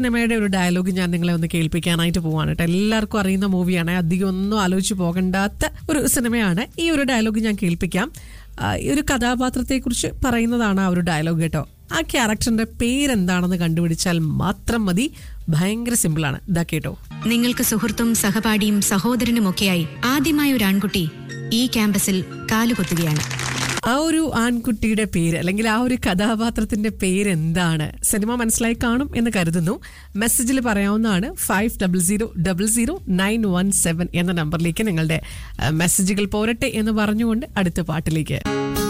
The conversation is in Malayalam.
സിനിമയുടെ ഒരു ഡയലോഗ് ഞാൻ നിങ്ങളെ ഒന്ന് കേൾപ്പിക്കാനായിട്ട് പോവാണ് കേട്ടോ എല്ലാവർക്കും അറിയുന്ന മൂവിയാണ് അധികം ഒന്നും ആലോചിച്ച് പോകണ്ടാത്ത ഒരു സിനിമയാണ് ഈ ഒരു ഡയലോഗ് ഞാൻ കേൾപ്പിക്കാം ആ, ഈ ഒരു കഥാപാത്രത്തെക്കുറിച്ച് പറയുന്നതാണ് ആ ഒരു ഡയലോഗ് കേട്ടോ ആ ക്യാരക്ടറിന്റെ പേരെന്താണെന്ന് കണ്ടുപിടിച്ചാൽ മാത്രം മതി ഭയങ്കര സിമ്പിളാണ് ഇതാ കേട്ടോ നിങ്ങൾക്ക് സുഹൃത്തും സഹപാഠിയും സഹോദരനുമൊക്കെയായി ആദ്യമായ ഒരു ആൺകുട്ടി ഈ ക്യാമ്പസിൽ കാലുകുത്തുകയാണ് ആ ഒരു ആൺകുട്ടിയുടെ പേര് അല്ലെങ്കിൽ ആ ഒരു കഥാപാത്രത്തിന്റെ പേര് എന്താണ് സിനിമ മനസ്സിലായി കാണും എന്ന് കരുതുന്നു മെസ്സേജിൽ പറയാവുന്നതാണ് five double zero double zero nine one seven എന്ന നമ്പറിലേക്ക് നിങ്ങളുടെ ആ, മെസ്സേജുകൾ പോരട്ടെ എന്ന് പറഞ്ഞുകൊണ്ട് അടുത്ത പാട്ടിലേക്ക്